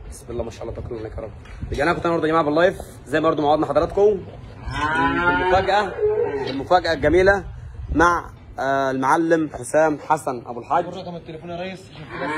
بسم الله ما شاء الله تبارك الله عليك يا رب رجعنا كنت النهارده يا جماعه باللايف زي ما برضه معودنا حضراتكم المفاجاه المفاجاه الجميله مع آه، المعلم حسام حسن ابو الحاج رقم التليفون يا ريس عشان في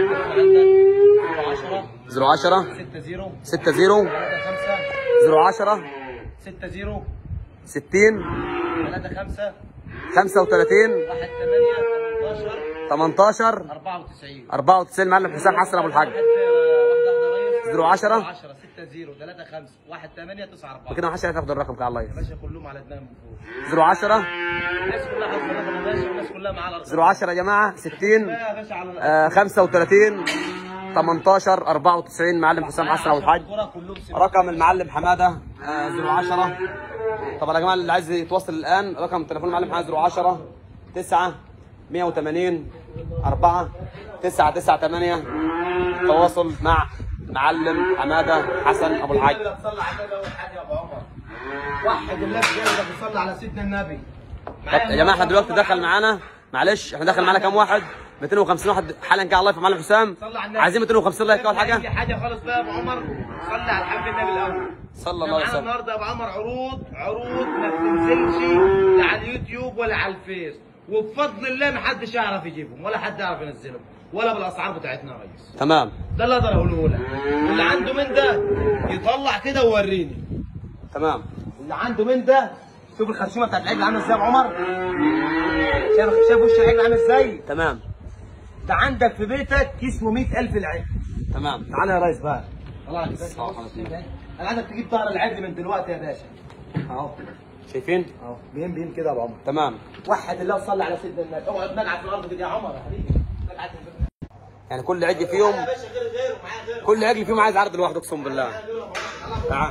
ناس عندك 10 010 60 60 35 010 60 60 35 35 1 8 18 18 94 94 معلم حسام حسن ابو الحاج واحد واحدة يا ريس 010 10 60 35 1 8 9 4 كده ما حدش هياخد الرقم بتاع اللايف باشا كلهم على دماغ من فوق 010 الناس كلها حافظه الرقم يا باشا والناس كلها معاها الارقام 010 يا جماعه 60 يا باشا على آه، 35 18 94 معلم حسام حسن ابو الحاج الكرة كلهم سماء. رقم المعلم حماده آه، 010 طبعا يا جماعه اللي عايز يتواصل الان رقم تليفون المعلم حماده 010 9 180 4 9 9 8 تواصل مع معلم حماده حسن ابو الحاج النبي لا تصلي على النبي اول حاجه يا ابو عمر وحد الله بجد بتصلي على سيدنا النبي طب يا جماعه احنا دلوقتي دخل معانا معلش احنا دخل معانا كام واحد 250 واحد حالا كده على اللايف مع معلم حسام صلى على النبي عايزين 250 لايك اول اي حاجه حاجه خالص بقى يا ابو عمر صلي على حبيب النبي الاول صلى الله عليه معانا وسلم النهارده يا ابو عمر عروض عروض ما بتنزلش لا على اليوتيوب ولا على الفيس وبفضل الله ما حدش يعرف يجيبهم ولا حد يعرف ينزلهم ولا بالاسعار بتاعتنا يا ريس تمام ده اللي اقدر اقوله لك واللي عنده من ده يطلع كده ووريني تمام اللي عنده من ده شوف الخرشومه بتاعت العجل عامله ازاي يا ابو عمر شايف شايف وش العجل عامل ازاي تمام ده عندك في بيتك اسمه 100000 العجل تمام تعالى يا ريس بقى طلع لك السلام بس عليكم. انا عايزك تجيب ظهر العجل من دلوقتي يا باشا اهو شايفين اهو بيم بيم كده يا ابو عمر تمام وحد الله وصلي على سيدنا النبي اقعد نقعد في الارض كده يا عمر يا حبيبي نقعد في الارض. يعني كل عجل فيهم يا باشا غير غيره معايا غيره كل عجل فيهم عايز عرض لوحده اقسم بالله تعال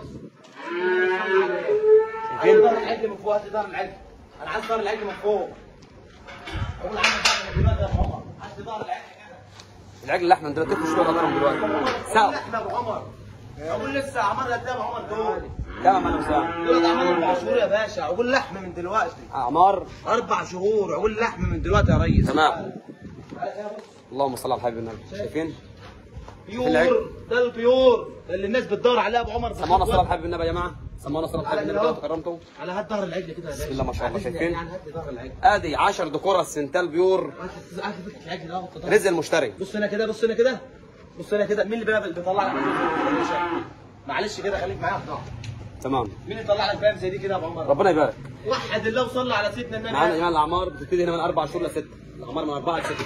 عايز شايفين ظهر العجل من فوق هات لي ظهر العجل انا عايز ظهر العجل من فوق اقول عندك ظهر من دلوقتي يا ابو عمر هات لي ظهر العجل كده العجل اللحمه انت تفرش شويه غيرهم دلوقتي ساعة احنا ابو عمر اقول لسه عمر قد ايه يا ابو عمر دول تمام انا ساعة دول عمر اربع شهور يا باشا اقول لحم من دلوقتي اعمار اربع شهور اقول لحم من دلوقتي يا ريس تمام اللهم صل على حبيب النبي شايفين بيور ده البيور ده اللي الناس بتدور عليها يا ابو عمر سمعنا صلاه على حبيب النبي يا جماعه سمعنا صلاه على حبيب النبي لو تكرمتوا على هات ظهر العجل كده يا باشا بسم الله ما شاء الله، معلش شايفين؟ يعني هات لي ظهر العجل ادي 10 ديكور السنتال بيور هات هات لي العجل اهو رزق المشتري بص هنا كده بص هنا كده بص هنا كده مين اللي بقى بيطلع لك معلش كده خليك معايا في ظهر تمام مين اللي يطلع لك فاهم زي دي كده يا ابو عمر ربنا يبارك وحد الله وصلى على سيدنا النبي معانا يا جماعه الاعمار بتبتدي هنا من اربع شهور لست الاعمار من اربعه لست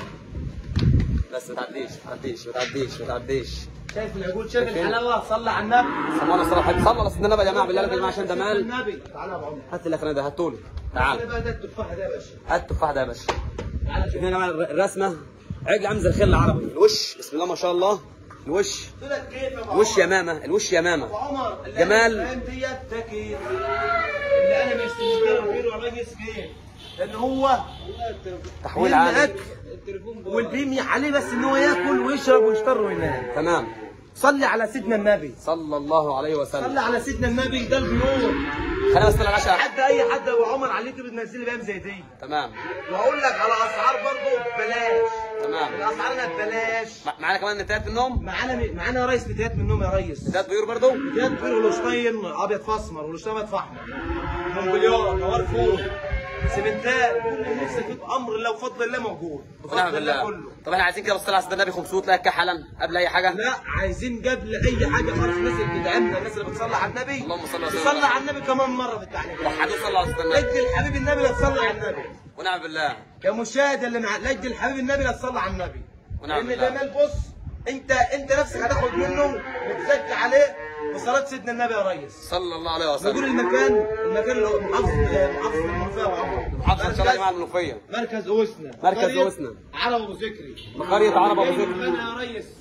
بس ما تعديش ما تعديش ما تعديش ما تعديش شايف العجول شايف شايفين؟ الحلاوه صلى على النبي سمعنا صلاه حبيب صلى على سيدنا النبي يا جماعه بالله عليكم يا جماعه عشان ده مال النبي تعالى يا ابو عمر هات لك انا ده هاتولي تعالى تعال بقى ده التفاحه ده يا باشا هات التفاح ده يا باشا تعالى شوف شوفين يا جماعه الرسمه عجل عامل زي الخيل العربي الوش بسم الله ما شاء الله الوش دولت كيف يا ابو الوش عمر؟ يمامه الوش يمامه ابو عمر اللي جمال. أنا فاهم ديت ده كيف اللي انا مش مستغرب غيره يا ريس كيف ان هو تحويل بيعمل عالي اكل والبيمي عليه بس ان هو ياكل ويشرب ويشتر وينام تمام صلي على سيدنا النبي صلى الله عليه صلي وسلم على سيدنا النبي ده البيور خلينا بس العشاء حد اي حد يا ابو عمر على اليوتيوب بتنزل بيها زي دي تمام واقول لك على اسعار برضه ببلاش تمام الاسعار هنا ببلاش مع- معانا كمان نتايات منهم معانا معانا يا ريس نتايات منهم يا ريس نتايات بيور برضو نتايات بير ولوشتين ابيض فاسمر ولوشتين ابيض فاحمر مونجوليار نوار فوق سمنتات كل نفسك في امر الله وفضل الله موجود ونعم بفضل الله بالله كله طب احنا عايزين كده بص على سيدنا النبي 500 لايك حالا قبل اي حاجه لا عايزين قبل اي حاجه خالص الناس اللي بتدعمنا الناس اللي بتصلي على النبي اللهم صل وسلم. تصلي على النبي كمان مره في التعليق وحدوا صلى على سيدنا النبي لجد الحبيب النبي لا تصلي على النبي ونعم بالله يا مشاهد اللي مع لجد الحبيب النبي لا تصلي على النبي ونعم لان ده بالله. مال بص انت انت نفسك هتاخد منه وتزكي عليه بصلاه سيدنا النبي يا ريس صلى الله عليه نقول وسلم المكان المكان اللي هو محافظ محافظ المنوفيه وعمر محافظه ان شاء الله يا جماعه المنوفيه مركز اوسنا مركز قرية أوسنا. عرب ابو ذكري بقريه عرب ابو جاي ذكر من هنا يا ريس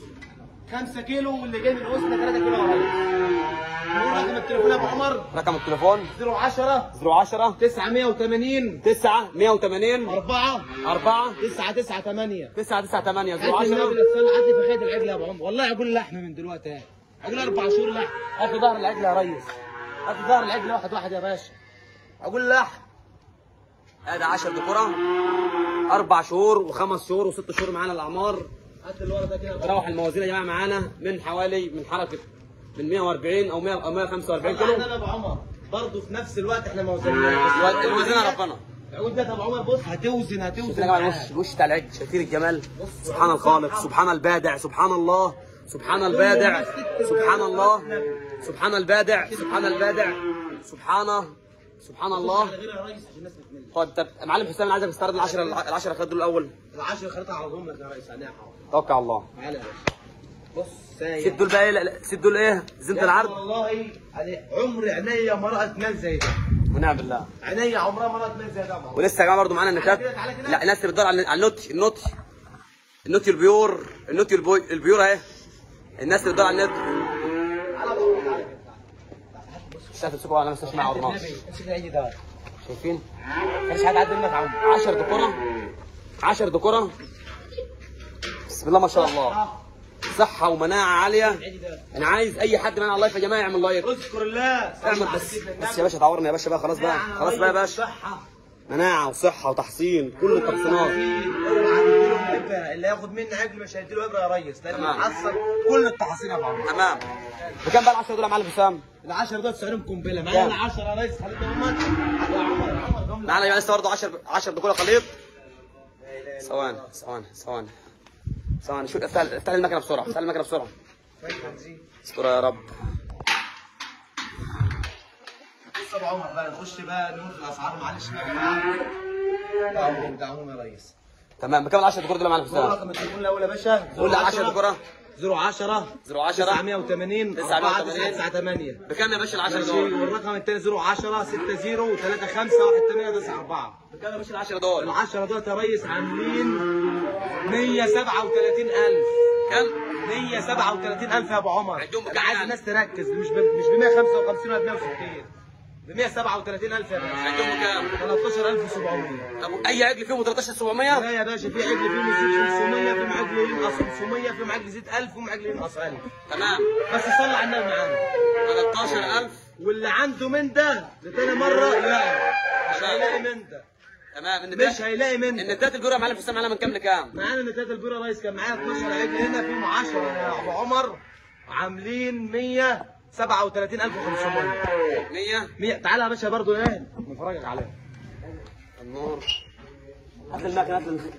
5 كيلو واللي جاي من اوسنا 3 كيلو يا ريس نقول رقم التليفون يا ابو عمر رقم التليفون 010 010 980 9 180 4 4 998 998 هات النبي 010 لا تصلي هات لي في خيط العجل يا ابو عمر والله اقول لحمه من دلوقتي اهي اقول اربع شهور لحم هات لي ظهر العجل يا ريس هات لي ظهر العجل واحد واحد يا باشا اقول لحم ادي 10 دكوره اربع شهور وخمس شهور وست شهور معانا الاعمار هات اللي ورا ده كده تروح الموازين يا جماعه معانا من حوالي من حركه من 140 او 100 او 145 كيلو احنا ابو عمر برضه في نفس الوقت احنا ما وزناش وزنها ربنا العود ده ابو عمر بص هتوزن هتوزن شايفين يا جماعه الوش الوش بتاع العجل شايفين الجمال سبحان الخالق سبحان البادع سبحان الله سبحان البادع سبحان الله سبحان البادع سبحان البادع سبحانه سبحان الله على غيرها يا ريس عشان الناس تتمنى طب طب معلم حسام انا عايزك تستعرض العشرة العشرة خد دول الاول العشر خريطة على ضمك يا ريس هنعم توكل على الله تعالى يا باشا بص سايق ست دول بقى ايه لا- لا، ست دول ايه زينة العرض والله يعني عمري عينيا ما رأت مال زي ده ونعم بالله عينيا عمرها ما رأت مال زي ده والله. ولسه يا جماعه برضه معانا النتات لا الناس اللي بتدور على على النوتي النوتي النوتي البيور النوتي البوي البيور اهي الناس اللي بتدور على النت تعالى بقى، تعالى كده. مش هتمسكوا على نفسك مع عرناش النبي، امسك العيد ده شايفين مفيش حد عدى منك عمرو 10 دكوره 10 دكوره بسم الله ما شاء الله صحه ومناعه عاليه العيد ده انا عايز اي حد معانا على اللايف يا جماعه يعمل لايك اذكر الله اعمل بس بس يا باشا تعورنا يا باشا بقى خلاص بقى خلاص بقى يا باشا صحة مناعه وصحه وتحصين كل التحصينات اوعى تديله ابره اللي ياخد مني عجل مش هيديله ابره يا ريس لان تمام. محصل كل التحاصيل يا ابو عمرو تمام بكام بقى ال 10 دول يا معلم حسام العشرة دول سعرهم قنبله معايا كام؟ العشرة يا ريس خليك امك يا عمر يا عمر جمله معانا يا لسه برضه 10 10 دكوره خليط ثواني ثواني ثواني ثواني شو افتح افتح المكنه بسرعه افتح المكنه بسرعه استر يا رب بص يا ابو عمر بقى نخش بقى نقول في الاسعار معلش بقى يا جماعه دعوهم دعوهم يا ريس تمام بكام ال 10 دكوره دول يا معلم هو حسام رقم التليفون الاول يا باشا قول لي 10 دكوره 010 010 980 498 بكام يا باشا ال 10 ماشي دول والرقم الثاني 010 60 35 1894 بكام يا باشا ال 10 دول العشرة دول يا ريس عاملين 137000 كام 137000 يا ابو عمر عندهم انا بكام عايز يعني؟ الناس تركز مش ب... مش ب 155 ولا ب 160 ب 137000 يا باشا عندهم كام 13700 طب اي عجل فيهم 13700 لا يا باشا في عجل فيه نصيب 500 في معجل ينقص 500 في معجل زيت 1000 ومعجل ينقص 1000 تمام بس صلي على النبي معانا 13000 واللي عنده من ده لتاني مره لا مش هيلاقي من ده تمام ان مش هيلاقي من ده النتات البيورة يا معلم حسام معانا من كام لكام معانا نتات البيرة يا ريس كان معايا 12 عجل هنا فيهم 10 يا ابو عمر عاملين 137500 100 100 تعالى يا باشا برضه ايه نفرجك عليها النور هات المكنه هات الم-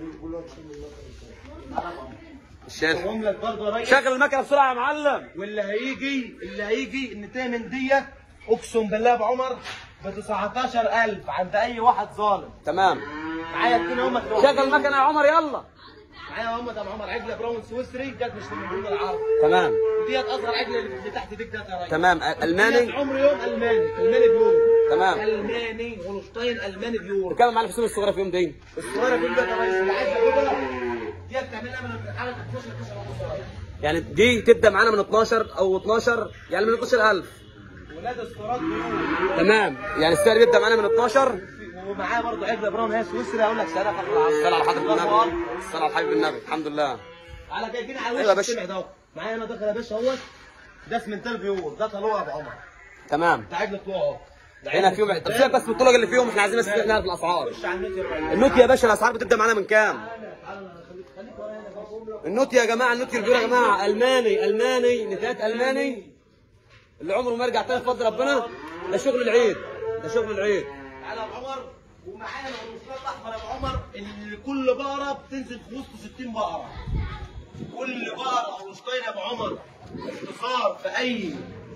الشيخ اقوم لك برضه يا ريس شغل المكنه بسرعه يا معلم واللي هيجي اللي هيجي ان تامن ديت اقسم بالله يا ابو عمر ب 19000 عند اي واحد ظالم تمام معايا اتنين هم شغل المكنه يا عمر يلا معايا هم ده ابو عمر عجله براون سويسري جت مش من ضمن العرض تمام وديت اصغر عجله اللي تحت ديك ده يا ريس تمام ديت الماني عمر يوم الماني الماني بيورو تمام الماني هولشتاين الماني بيورو بكام يا معلم حسام الصغيره في يوم دي الصغيره في البيت يا ريس اللي عايز ياخدها ديت تعملها من حاله 12 12 ونص يعني دي تبدا معانا من 12 او 12 يعني من 12000 ولاد الصراط بيورو تمام يعني السعر بيبدا معانا من 12 ومعاه برضه عجله براون هي سويسري اقول لك سعرها فخر العصر صلى على حضره النبي صلى على حبيب النبي الحمد لله على جايبين على أيوة يا وش باشا. السمع ده معايا انا داخل يا باشا اهوت ده اسمنتال بيور ده طلوع يا ابو عمر تمام ده عجل طلوع اهو ده هنا عجل فيهم طب سيبك بس من الطرق اللي فيهم احنا عايزين بس نعرف الاسعار خش على النت يا ريس النوت يا باشا الاسعار بتبدا معانا من كام تعالى خليك خليك ورايا هنا بقى. النوت يا جماعه النوت الكبير يا جماعه الماني الماني نتايات الماني اللي عمره ما يرجع تاني بفضل ربنا ده شغل العيد ده شغل العيد تعالى يا ابو عمر ومعانا الرصاص الاحمر يا ابو عمر اللي كل بقره بتنزل في وسط 60 بقره كل بقره او نصين يا ابو عمر اختصار في اي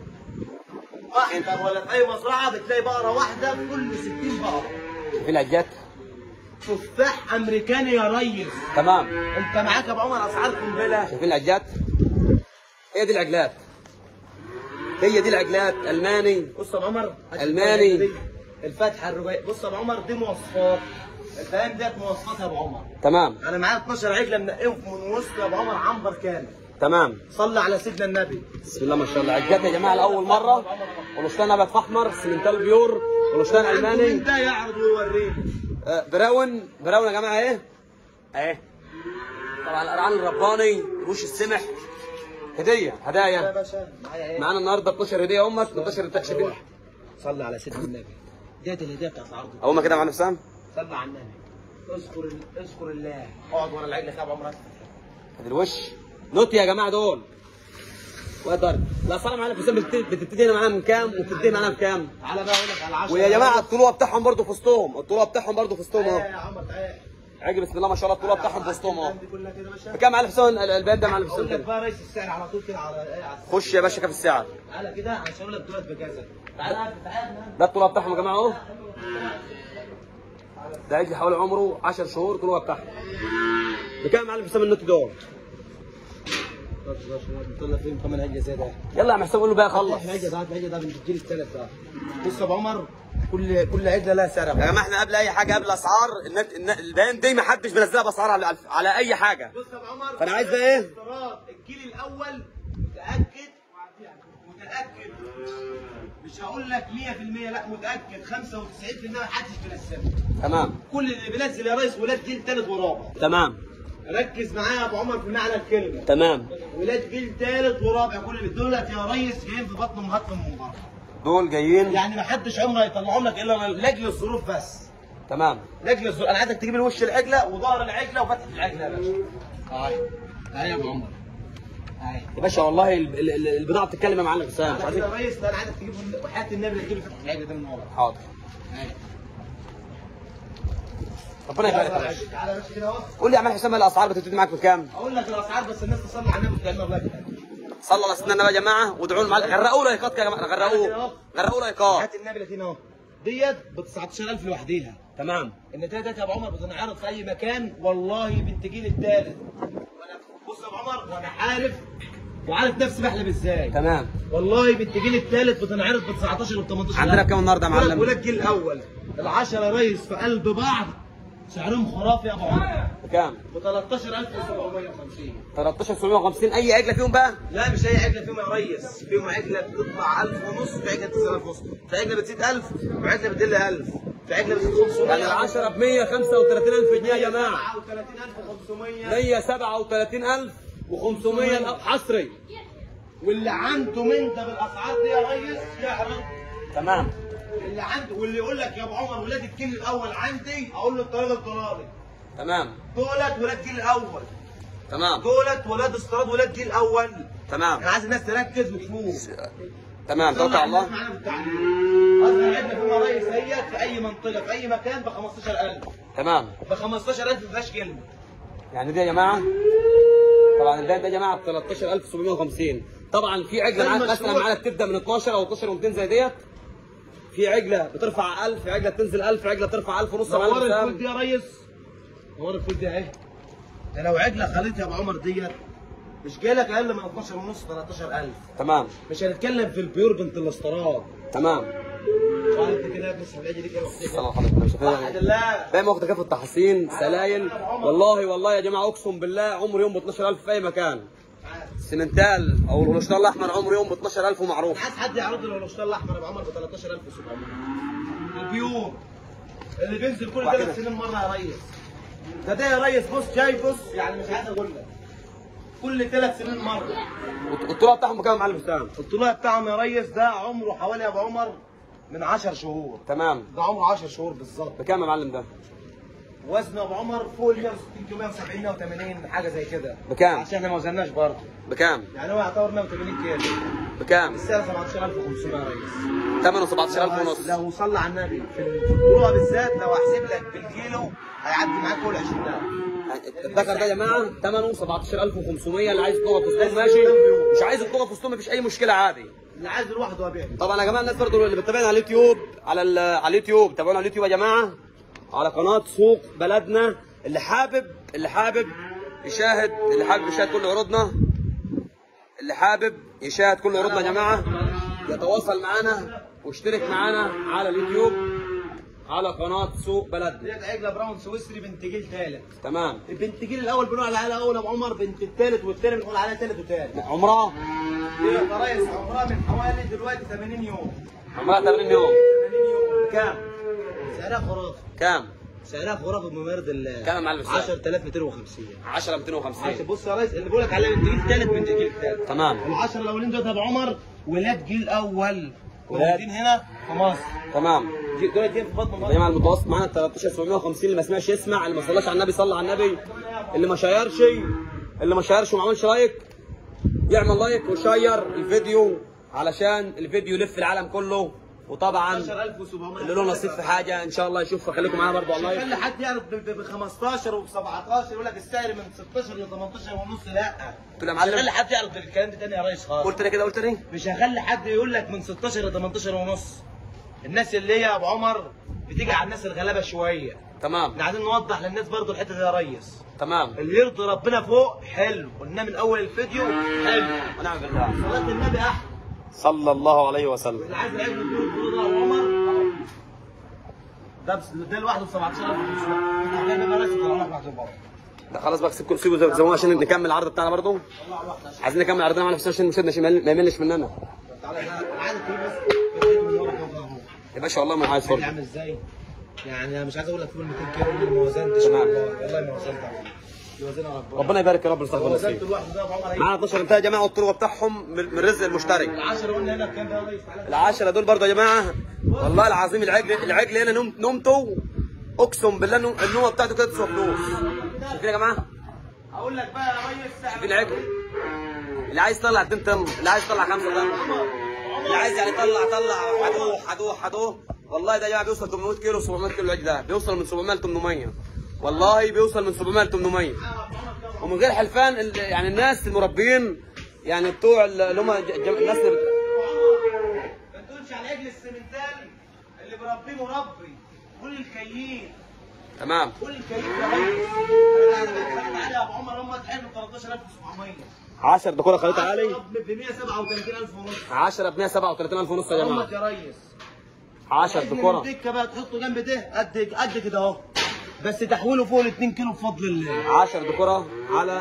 واحده ولا في اي مزرعه بتلاقي بقره واحده في كل 60 بقره في العجات تفاح امريكاني يا ريس تمام انت معاك يا ابو عمر اسعار قنبله شايفين العجات هي دي العجلات هي دي العجلات الماني بص يا ابو عمر ألماني. الفتحه الرباعيه بص يا ابو عمر دي مواصفات الفهم ديت مواصفات يا ابو عمر تمام انا معايا 12 عجله منقيهم من وسط يا ابو عمر عنبر كامل تمام صلى على سيدنا النبي بسم الله ما شاء الله عجات يا جماعه لاول مره ولوشتان ابيض احمر سمنتال بيور ولوشتان من الماني ده يعرض ويوريني آه، براون براون يا جماعه ايه اهي طبعا القرعان الرباني وش السمح هديه يا هدايا باشا معايا ايه معانا النهارده 12 هديه امك 12 بتاع شايفين صلى على سيدنا النبي ديت الهديه بتاعت العرض اول ما كده يا معلم حسام صلى على النبي اذكر اذكر الله اقعد ورا العجله كده يا ابو عمر ادي الوش نوتي يا جماعه دول وقدر لا صار معانا حسام بتبتدي بتبتدي معانا من كام وبتبتدي معانا بكام تعالى بقى اقول لك على 10 ويا جماعه الطلوع بتاعهم برضه في وسطهم الطلوع بتاعهم برضه في وسطهم تعالى اهو يا عمر تعالى عجب بسم الله ما شاء الله الطلوع بتاعهم في وسطهم اهو دي كلها كده يا باشا بكام معلم حسام البيت ده معلم اقول حسام لك كده بقى رئيس السعر على طول كده على ايه على خش يا باشا كام السعر تعالى كده عشان اقول لك دولت بكذا تعالى تعالى ده الطلوع بتاعهم يا جماعه اهو ده عجل حوالي عمره 10 شهور الطلوع بتاعهم بكام يا معلم حسام النوت دول طلع فيهم كمان عجه زي ده يلا يا عم حسام قول له بقى خلص العجه ده العجه ده بنت الجيل الثالث ده بص يا ابو عمر كل كل عجله لها سعر يا جماعه احنا قبل اي حاجه قبل اسعار النت الن- البيان دي ما حدش بينزلها باسعار على, على اي حاجه بص يا ابو عمر فأنا عايز بقى إيه؟ الاستيراد الجيل الاول متاكد متاكد مش هقول لك 100% لا متاكد 95% ما حدش بينزلها تمام كل اللي بينزل يا ريس ولاد جيل ثالث ورابع تمام ركز معايا يا ابو عمر في معنى الكلمه تمام ولاد جيل ثالث ورابع كل اللي دولت يا ريس جايين في بطن امهاتهم من بره دول جايين يعني ما حدش عمره يطلعهم لك الا لاجل الظروف بس تمام لاجل الظروف انا عايزك تجيب لي وش العجله وظهر العجله وفتحه العجله يا باشا اهي اهي يا ابو عمر اهي يا باشا والله ال- ال- ال- البضاعه بتتكلم يا معلم حسام مش على كده عايزين يا ريس ده انا عايزك تجيب وحياه النبي اللي تجيب لي فتحه العجله دي من ورا حاضر اهي ربنا يبارك يا باشا تعالى يا باشا كده اهو قول لي يا عم حسام الاسعار بتبتدي معاك بكام؟ اقول لك الاسعار بس الناس تصلي على النبي تكلم الله كده صلى الله عليه بقى يا جماعه وادعوا له معلم غرقوا لايكات يا جماعه غرقوه غرقوا لايكات هات النبي 30 اهو ديت ب 19000 لوحديها تمام النتايه ديت يا ابو عمر بتنعرض في اي مكان والله بنت جيل الثالث وانا بص يا ابو عمر وانا عارف وعارف نفسي بحلم ازاي تمام والله بنت جيل الثالث بتنعرض ب 19 و 18 عندنا بكام النهارده يا معلم؟ ولاد الجيل الاول العشرة يا ريس في قلب بعض سعرهم خرافي يا ابو عمر بكام؟ ب 13750 13750 اي عجله فيهم بقى؟ لا مش اي عجله فيهم يا ريس فيهم عجله بتطلع 1000 ونص في عجله بتزيد 1000 ونص في عجله بتزيد 1000 وعجله بتقل 1000 في عجله بتزيد 500 يعني ال 10 ب 135000 جنيه يا جماعه 37500 137500 حصري واللي عنده من ده بالاسعار دي يا ريس يعرض تمام اللي عنده واللي يقول لك يا ابو عمر ولاد الجيل الاول عندي اقول له الطريقه الضلالي تمام دولت ولاد جيل الاول تمام دولت ولاد استيراد ولاد جيل الاول تمام انا عايز الناس تركز وتشوف تمام توكل على الله معانا في التعليم. اصلا عندنا في ريس هي في اي منطقه في اي مكان ب 15000 تمام ب 15000 ما فيهاش كلمه يعني دي يا جماعه طبعا البيت ده يا جماعه ب 13750 طبعا في عجله ده معاك مثلا المشروع. معانا بتبدا من 12 او 12 و200 زي ديت في عجله بترفع 1000 عجله بتنزل 1000 عجله بترفع 1000 ونص يا معلم نور الفول حسام دي يا ريس نور الفول دي اهي ده لو عجله خليتها يا ابو عمر ديت مش جاي لك اقل من 12 ونص 13000 تمام مش هنتكلم في البيور بنت الاستراد تمام وانت كده بس العجله دي كده صلى الله عليه وسلم وحد الله باقي واخد كافه التحصين سلايل والله والله يا جماعه اقسم بالله عمر يوم ب 12000 في اي مكان سمنتال او الهولشتال الاحمر عمر يوم ب 12000 ومعروف عايز حد يعرض لي الاشتال الاحمر يا ابو عمر ب 13700 البيور اللي بينزل كل واحد. ثلاث سنين مره يا ريس ده ده يا ريس بص شايف بص يعني مش عايز اقول لك كل ثلاث سنين مره الطلوع بتاعهم بكام يا معلم حسام الطلوع بتاعهم يا ريس ده عمره حوالي يا ابو عمر من 10 شهور تمام ده عمره 10 شهور بالظبط بكام يا معلم ده وزنه يا ابو عمر فوق ال 160 170 180 حاجه زي كده بكام؟ عشان احنا ما وزناش برضه بكام يعني هو يعتبر 180 كيلو بكام السعر 17500 يا ريس ثمنه 17000 ونص لو صلى على النبي في في الطلوع بالذات لو احسب لك بالكيلو هيعدي معاك فوق ال 20000 الذكر ده يا جماعه ثمنه 17500 اللي عايز طلوع فستون ماشي مش عايز الطلوع فستون مفيش اي مشكله عادي اللي عايز لوحده هبيع طبعا يا جماعه الناس برضو اللي بتتابعنا على اليوتيوب على ال- على اليوتيوب تابعونا على اليوتيوب يا جماعه على قناه سوق بلدنا اللي حابب اللي حابب يشاهد اللي حابب يشاهد كل عروضنا اللي حابب يشاهد كل عروضنا يا جماعه يتواصل معنا واشترك معنا على اليوتيوب على قناه سوق بلدنا ديت عجله براون سويسري بنت جيل ثالث تمام البنت جيل الاول بنقول عليها الاول ابو عمر بنت الثالث والثاني بنقول عليها ثالث وثالث عمرها ديت يا ريس عمرها من حوالي دلوقتي 80 يوم عمرها 80 يوم 80 يوم كام سعرها خرافي كام سعرها خرافي بممرض الله كام يا معلم السعر؟ 10250 10 عشان 250 بص يا ريس اللي بقول لك عليها بنت جيل ثالث بنت جيل ثالث تمام العشر الاولين دول ابو عمر ولاد جيل اول ولاد. موجودين هنا في مصر تمام جي- دول جايين في بطن يا مصر جماعه المتوسط معانا 13750 اللي ما سمعش يسمع اللي ما صلاش على النبي صلى على النبي اللي ما شيرش اللي ما شيرش وما عملش لايك يعمل لايك وشير الفيديو علشان الفيديو يلف العالم كله وطبعا 16700 اللي له نصيب في حاجه ان شاء الله يشوف خليكم معانا برضو على اللايف خلي حد يعرف ب 15 وب 17 يقول لك السعر من 16 ل 18 ونص لا قلت له يا مش هخلي معلم حد يعرف الكلام ده تاني يا ريس خالص قلت لي كده قلت لي مش هخلي حد يقول لك من 16 ل 18 ونص الناس اللي هي يا ابو عمر بتيجي على الناس الغلابه شويه تمام احنا عايزين نوضح للناس برضو الحته دي يا ريس تمام اللي يرضي ربنا فوق حلو قلنا من اول الفيديو حلو ونعم بالله صلاه النبي احلى صلى الله عليه وسلم اللي عايز العجل يديله الفلوس ده يا ابو عمر ده بس ده لوحده ب 17500 انت هتعمل بقى رئيس ولا واحد بره لا خلاص بقى سيبكم سيبوا زي زي ما عشان نكمل العرض بتاعنا برضو عايزين نكمل عرضنا معانا في عشان المشاهد ما يملش مننا تعالى انا عايز تجيب بس الفيديو من ورا كده اهو يا باشا والله ما عايز اللي فرق عامل ازاي؟ يعني انا مش عايز اقول لك فوق ال 200 كيلو اللي ما وزنتش تمام. والله والله ما وزنت يوزنها ربنا ربنا يبارك يا رب لو نستغفر وزنت فيه الواحد ده يا ابو عمر معانا 12 انتهى يا جماعه الطلوع بتاعهم من من رزق المشترك العشرة قلنا هنا بكام ده يا ريس تعالى العشرة دول برضه يا جماعة والله العظيم العجل العجل هنا نوم نومته اقسم بالله نوم النومة بتاعته كده تسوى فلوس شايفين يا جماعة؟ اقول لك بقى يا ريس سعر شايفين العجل؟ اللي عايز يطلع 2 طن اللي عايز يطلع 5 طن اللي عايز يعني يطلع طلع حدوه حدوه حدوه والله ده يا جماعة بيوصل 800 كيلو 700 كيلو العجل ده بيوصل من 700 ل 800 والله بيوصل من 700 ل 800 ومن غير حلفان ال- يعني الناس المربيين يعني بتوع اللي هم ج- ج- الناس اللي بت- ما تقولش على عجل السمنتال اللي بربيه مربي قول الكيين تمام قول الكيين يا ريس انا قاعد بتكلم عليه يا ابو عمر هم تحلوا 13700 10 دكوره خليط عالي ب 137000 ونص 10 ب 137000 ونص يا امك جماعه يا ريس 10 دكوره الدكه بقى تحطه جنب ده قد قد كده اهو بس تحويله فوق ال 2 كيلو بفضل الله 10 دكوره على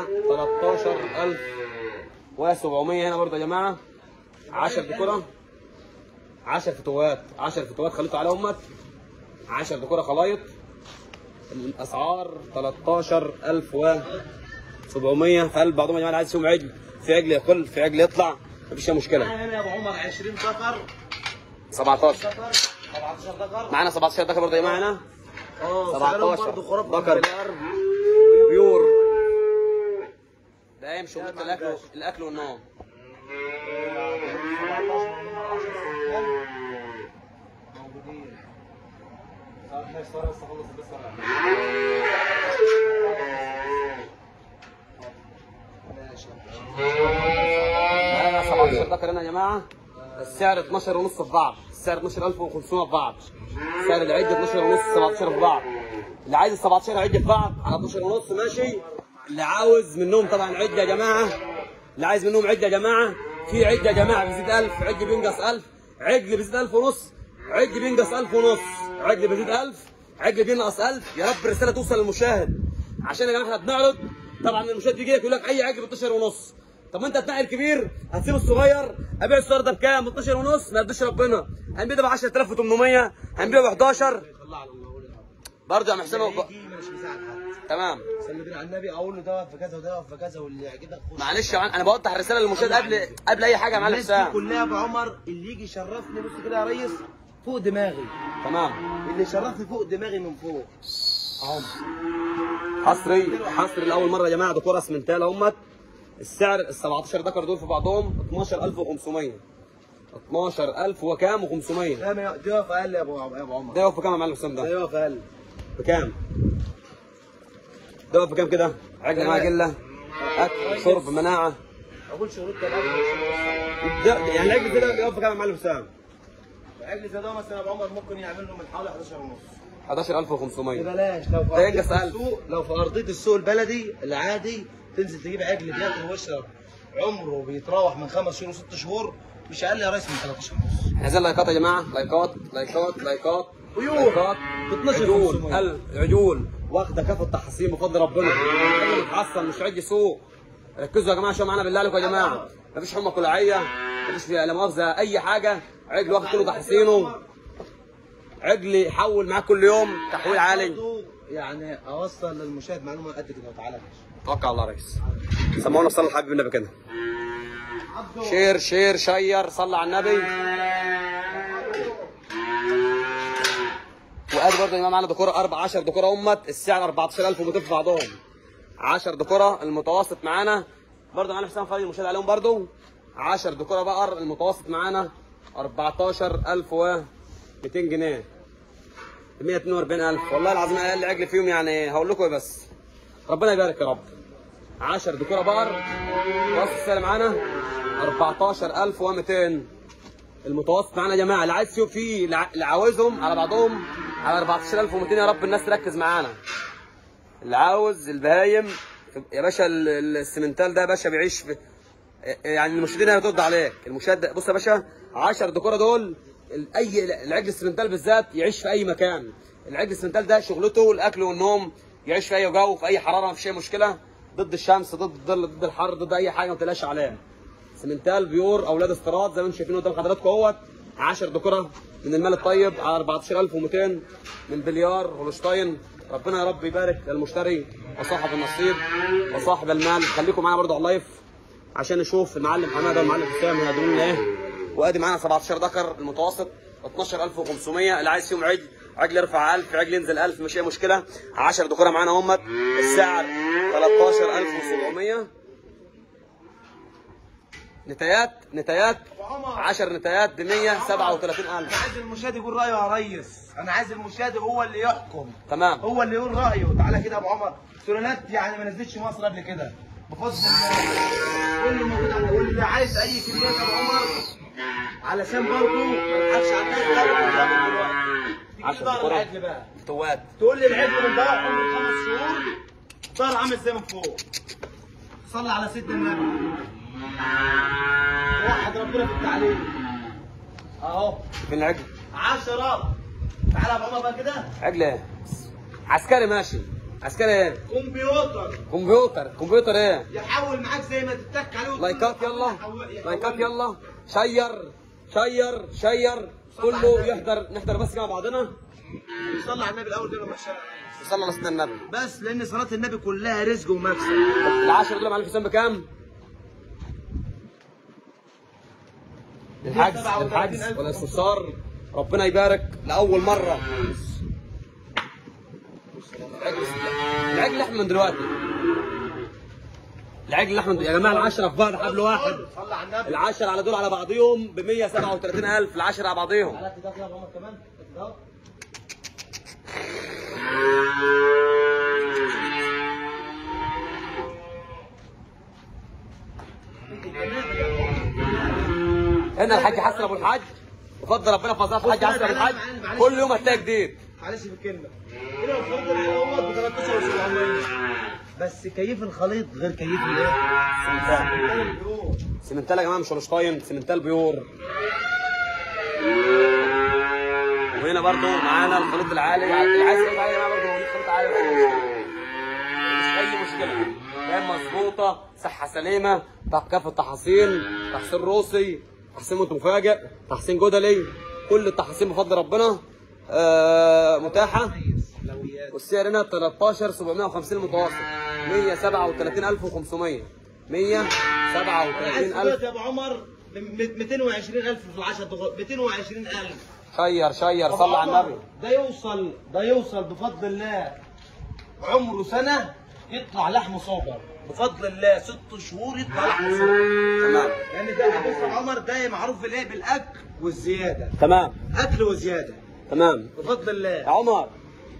13700 هنا برضه يا جماعه 10 دكوره 10 فتوات 10 فتوات خليطوا على امك 10 دكوره خلايط الاسعار 13700 فقال بعضهم يا جماعه اللي عايز يسوم عجل في عجل ياكل في عجل يطلع مفيش أي مشكله معانا هنا يا ابو عمر 20 ذكر 17 ذكر 17 ذكر معانا 17 دكه برضه يا جماعه هنا اه سعرهم 17 برضه خراب ذكر بيور ده يمشي وقت الاكل الاكل والنوم موجودين صالح صالح خلص بس ماشي معانا 17 ذكر هنا يا جماعه السعر 12 ونص في بعض السعر 12500 في بعض سعر العده 12 ونص 17 في بعض اللي عايز ال 17 عده في بعض على 12 ونص ماشي اللي عاوز منهم طبعا عده يا جماعه اللي عايز منهم عده يا جماعه في عده يا جماعه بيزيد 1000 عجل بينقص 1000 عجل بيزيد 1000 ونص عجل بينقص 1000 ونص عجل بيزيد 1000 عجل بينقص 1000 يا رب الرساله توصل للمشاهد عشان يا جماعه احنا بنعرض طبعا المشاهد بيجي لك يقول لك اي عجل ب 12 ونص طب ما انت هتنقي الكبير هتسيب الصغير ابيع الصغير ده بكام؟ ب 12 ونص ما يرضيش ربنا هنبيع ده ب 10800 هنبيع ب 11 طلع على الله قول يا رب. برضه يا محسن اللي يجي مش مساعد حد تمام صلي بينا على النبي اقول له ده واقف في كذا وده واقف في كذا واللي يعجبك خش معلش يا معلم انا بوضح الرساله للمشاهد قبل قبل اي حاجه يا معلم الناس دي حسام كلها يا ابو عمر اللي يجي يشرفني بص كده يا ريس فوق دماغي تمام اللي يشرفني فوق دماغي من فوق اهو حصري حصري لاول مره يا جماعه دكتور اسمنتال اهمت السعر ال 17 ذكر دول في بعضهم 12500 12000 وكام و500 ده ما- ده واقف اقل يا ابو يا ابو عمر ده يقف بكام يا معلم حسام ده ده؟ واقف اقل بكام؟ ده يقف بكام كده؟ عجل معاه قله اكل شرب مناعه اقول شروط ده الاول ده يعني العجل كده يقف بكام يا معلم حسام؟ عجل زي ده مثلا يا ابو عمر ممكن يعمل له من حوالي 11 ونص 11500 ببلاش لو في ده ارضيه ينقص أقل. السوق لو في ارضيه السوق البلدي العادي تنزل تجيب عجل بياكل ويشرب عمره بيتراوح من خمس شهور وست شهور مش اقل يا ريس من 13 ونص احنا عايزين لايكات يا جماعه لايكات لايكات لايكات عيون. لايكات ب 12 عجول 500. ال- عجول واخده كافه تحصين بفضل ربنا عجل متحصن مش عجل سوق ركزوا يا جماعه شويه معانا بالله عليكم يا جماعه مفيش حمى كلاعيه مفيش لا مؤاخذه اي حاجه عجل واخد كله تحصينه عجل يحول معاك كل يوم تحويل عالي برضو يعني اوصل للمشاهد معلومه قد كده وتعالى توكل على الله يا ريس سمعونا صلى الحبيب النبي كده شير شير شير صلى على النبي وادي برضه يا جماعه معانا دكوره اربع 10 دكوره امت السعر 14200 في بعضهم 10 دكوره المتوسط معانا برضه معانا حسام خالد المشاهد عليهم برضه 10 دكوره بقر المتوسط معانا 14200 جنيه 142000 والله العظيم اقل عجل فيهم يعني هقول لكم إيه بس ربنا يبارك يا رب 10 دكوره بقر راس السعر معانا 14200 المتوسط معانا يا جماعه اللي عايز يشوف فيه اللي عاوزهم على بعضهم على 14200 يا رب الناس تركز معانا اللي عاوز البهايم يا باشا ال- ال- السمنتال ده يا باشا بيعيش في يعني المشاهدين هترد عليك المشاهد ده- بص يا باشا 10 دكوره دول ال- اي العجل السمنتال بالذات يعيش في اي مكان العجل السمنتال ده شغلته الاكل والنوم يعيش في اي جو في اي حراره ما فيش اي مشكله ضد الشمس ضد الظل ضد الحر ضد اي حاجه ما تقلقش عليه سمنتال بيور اولاد استيراد زي ما انتم شايفين قدام حضراتكم اهوت 10 دكره من المال الطيب على 14200 من بليار هولشتاين ربنا يا رب يبارك للمشتري وصاحب النصيب وصاحب المال خليكم معانا برضو على اللايف عشان نشوف المعلم حماده والمعلم حسام هيقدموا لنا ايه وادي معانا 17 ذكر المتوسط 12500 اللي عايز فيهم عجل عجل يرفع 1000 عجل ينزل 1000 مش اي مشكله 10 دكوره معانا همت السعر 13700 نتايات نتايات 10 نتايات ب 137000 انا عايز المشاهد يقول رايه يا ريس انا عايز المشاهد هو اللي يحكم تمام هو اللي يقول رايه تعالى كده يا ابو عمر سلالات يعني ما نزلتش مصر قبل كده بفضل الله كل موجود عندنا واللي عايز اي كميات يا ابو عمر علشان برضه ما نضحكش على الناس لا بتتكلم دلوقتي تيجي 10 ظهر دكوره العجل بقى فتوات تقول لي العجل من ده عمره خمس شهور ظهر عامل ازاي من فوق صلى على سيدنا النبي واحد ربنا في التعليم اهو فين العجل 10 تعالى يا ابو عمر بقى كده عجل ايه عسكري ماشي عسكري ايه كمبيوتر كمبيوتر كمبيوتر ايه يحول معاك زي ما تتك عليه وتقول لايكات له يلا يحول- يحول- لايكات يلا شير شير شير كله يحضر نحضر بس مع بعضنا صلى على النبي الاول كده ما شاء الله صلى على سيدنا النبي بس لان صلاه النبي كلها رزق ومكسب العشرة دول معلم حسام بكام؟ الحجز الحجز والاستفسار ربنا يبارك لاول مره العجل العجل لحم من دلوقتي العجل لحم من يا جماعه العشرة في بعض حبل واحد صلى على النبي العشرة على دول على بعضيهم ب 137000 العشرة على بعضيهم تعالى كده يا ابو عمر كمان كده. هنا الحاج حسن ابو الحاج بفضل ربنا في مصلحه الحاج حسن ابو الحاج كل يوم هتلاقي جديد معلش في الكلمه كده الخليط اللي هو ب 13 بس كيف الخليط غير كيف الايه؟ سمنتال يا جماعه مش هولشتاين سمنتال بيور وهنا برضو معانا الخليط العالي اللي عايز يقول عليه يا جماعه برضو موجود خليط عالي مش اي مشكله دايما مظبوطه صحه سليمه كافه التحاصيل تحصين روسي تحصين موت مفاجئ تحصين جدلي كل التحاصيل بفضل ربنا آه متاحه والسعر هنا 13 750 متوسط 137500 عايز 137000 دلوقتي يا ابو عمر ب 220000 في العشر دقائق 220000 شير شير أبو صلى على عمر، النبي ده يوصل ده يوصل بفضل الله عمره سنه يطلع لحمه صابر بفضل الله ست شهور يطلع لحمه صابر تمام لان ده بص يا أبو عمر ده معروف بالايه بالاكل والزياده تمام اكل وزياده تمام بفضل يا الله عمر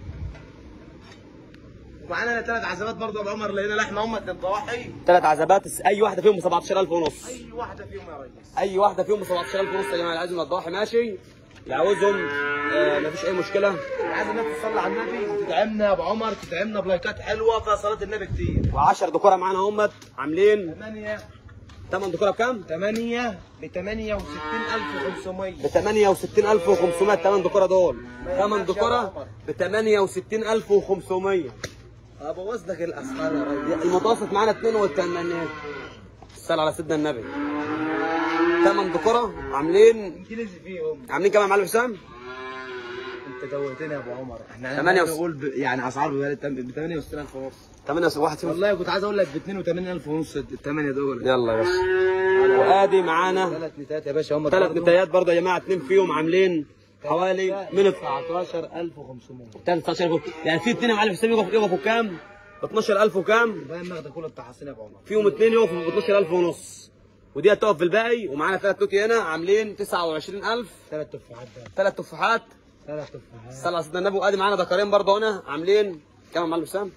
ومعانا ثلاث عزبات برضه يا ابو عمر لقينا لحمه هم الضواحي ثلاث عزبات اي واحده فيهم ب 17000 ونص اي واحده فيهم يا ريس اي واحده فيهم ب 17000 ونص يا جماعه اللي عايزهم الضواحي ماشي اللي عاوزهم آه مفيش اي مشكله عايز الناس تصلي على النبي تدعمنا يا ابو عمر تدعمنا بلايكات حلوه فيها صلاه النبي كتير و10 دكوره معانا همت عاملين 8 8 دكوره بكام؟ 8 ب 68500 ب 68500 8 دكوره دول 8 دكوره ب 68500 ابوظ لك الاسعار يا ريس المتوسط معانا 82 صل على سيدنا النبي 8 دكوره عاملين انجليزي فيهم عاملين كام يا معلم حسام؟ انت دوتني يا ابو عمر احنا تمانية عايز وس- اقول ب... يعني اسعار ب 68000 ونص 8 واحد فيهم والله كنت عايز اقول لك ب 82000 ونص الثمانيه دول يلا يا باشا وادي معانا ثلاث نتات يا باشا هم ثلاث نتايات برضه يا جماعه اثنين فيهم عاملين حوالي من 19500 13 يعني في اثنين يا معلم حسام يقفوا يقفوا كام؟ ب 12000 وكام باين ماخده كل التحصيل يا ابو عمر فيهم اثنين يقفوا ب 12000 ونص ودي هتقف في الباقي ومعانا ثلاث توتي هنا عاملين 29000 ثلاث تفاحات ده ثلاث تفاحات ثلاث تفاحات صلى على سيدنا النبي وادي معانا ذكرين برضه هنا عاملين كام يا معلم حسام؟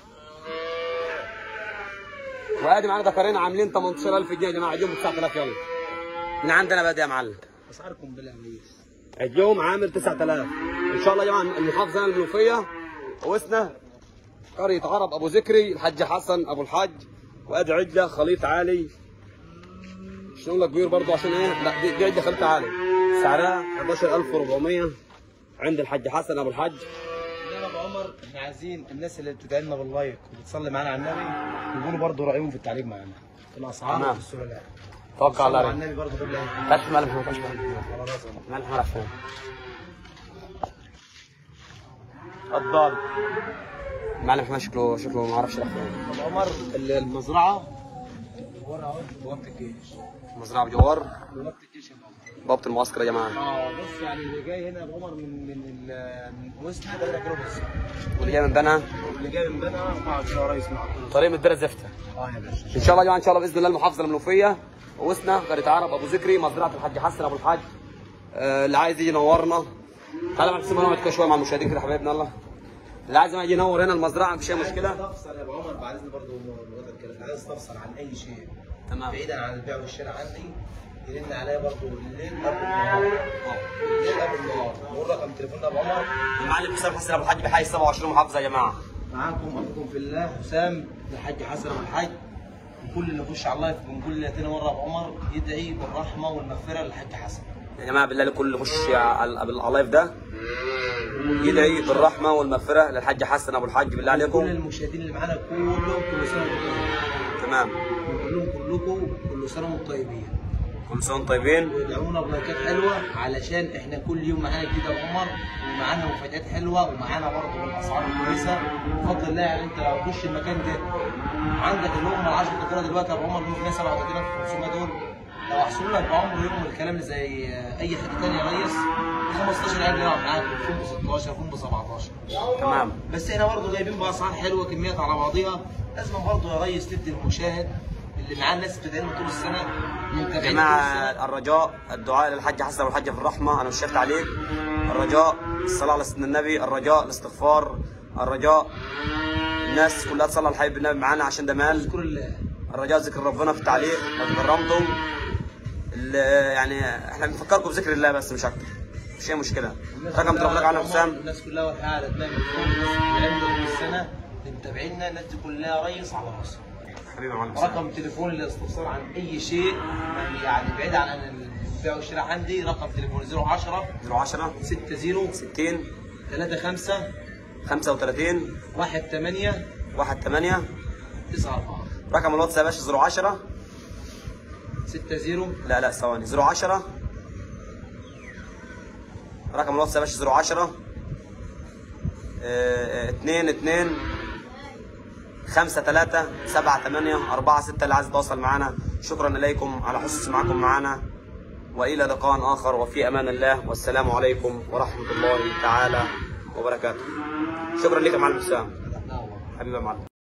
وادي معانا ذكرين عاملين 18000 جنيه يا جماعه اديهم ب 9000 يلا من عندنا بقى دي يا معلم اسعاركم بالله كويس اليوم عامل 9000 ان شاء الله يا جماعه المحافظه هنا المنوفيه وسنا قريه عرب ابو ذكري الحاج حسن ابو الحاج وادي عجله خليط عالي مش نقول لك بيور برضه عشان ايه لا دي, دي عجله خليط عالي سعرها 11400 عند الحاج حسن ابو الحاج يا ابو عمر احنا عايزين الناس اللي بتدعي لنا باللايك وبتصلي معانا على النبي يقولوا برضه رايهم في التعليق معانا في الاسعار تمام. وفي السلالات توكل على صلوا على الله النبي برضه بالله كشف ملح ما كشف على راسنا ملح ملح فين الضال ملح ما شكله شكله ما اعرفش راح فين ابو عمر ال- المزرعه ورا اهو بوابه الجيش مزرعه بجوار بوابه الجيش يا ابو عمر بوابه المعسكر يا جماعه اه بص يعني اللي جاي هنا يا ابو عمر من من ال- من وسنا ده كيلو بس واللي جاي من بنها اللي جاي من بنا 4 كيلو يا ريس معاك طريق من الدره زفته اه يا باشا ان شاء الله يا جماعه ان شاء الله باذن الله المحافظه المنوفيه وسنا قريه عرب ابو ذكري مزرعه الحاج حسن ابو الحاج آه، اللي عايز يجي ينورنا تعالى بقى نسيبنا نقعد كده شويه مع المشاهدين كده حبايبنا الله اللي عايز يجي ينور هنا المزرعه مفيش اي مشكله استفسر يا ابو عمر بعد اذن برضه الوضع الكلام عايز استفسر عن اي شيء تمام بعيدا عن البيع والشراء عندي يرن عليا برضه الليل قبل النهار الليل قبل النهار نقول رقم تليفوننا يا ابو عمر المعلم حسام حسن ابو الحاج بحي 27 محافظه يا جماعه معاكم اخوكم في الله حسام الحاج حسن ابو الحاج وكل اللي يخش على اللايف بنقول له تاني مره يا ابو عمر يدعي بالرحمه والمغفره للحاج حسن يا جماعه بالله لكل اللي يخش على على اللايف ده يدعي بالرحمه والمغفره للحاج حسن ابو الحاج بالله كل عليكم المشاهدين اللي معانا كلهم كل سنه وانتم طيبين تمام كلهم كلكم كل سنه وانتم طيبين كل سنه وانتم طيبين ويدعونا بلايكات حلوه علشان احنا كل يوم معانا جديد يا ابو عمر ومعانا مفاجآت حلوه ومعانا برضه الاسعار كويسه بفضل الله يعني انت لو تخش المكان ده عندك اللقمه ال 10 دكتوره دلوقتي يا ابو عمر دول 137 500 دول لو هحصل لك بعمر يوم الكلام اللي زي اي حته ثانيه يا ريس 15 عيال يلعب معاك يكون ب 16 يكون ب 17 تمام بس احنا برضه جايبين باسعار حلوه كميات على بعضيها لازم برضه يا ريس تدي المشاهد اللي معاه الناس بتدعي لنا طول السنه يا متابعين طول السنة. جماعه الرجاء الدعاء للحاج حسن ابو الحاج في الرحمه انا مش شايف تعليق الرجاء الصلاه على سيدنا النبي الرجاء الاستغفار الرجاء الناس كلها تصلي على الحبيب النبي معانا عشان ده مال اذكر الله الرجاء ذكر ربنا في التعليق لو تكرمتم ال- يعني احنا بنفكركم بذكر الله بس مش اكتر مش اي مشكله رقم تليفونك على حسام الناس كلها والحياه على دماغ الناس طول السنه اللي متابعينا الناس دي كلها ريس على راسي حبيبي يا معلم حسام. رقم تليفون للاستفسار عن اي شيء يعني بعيد عن البيع والشراء عندي رقم تليفون 010 010 60 60 35 35 18 18 94 رقم الواتس يا باشا 010 60 لا لا ثواني 010 رقم الواتس يا باشا 010 2 2 5 3 7 8 4 6 اللي عايز يتواصل معنا شكرا اليكم على حسن سماعكم معنا والى لقاء اخر وفي امان الله والسلام عليكم ورحمه الله تعالى وبركاته شكرا لك يا معلم حسام حبيبي يا معلم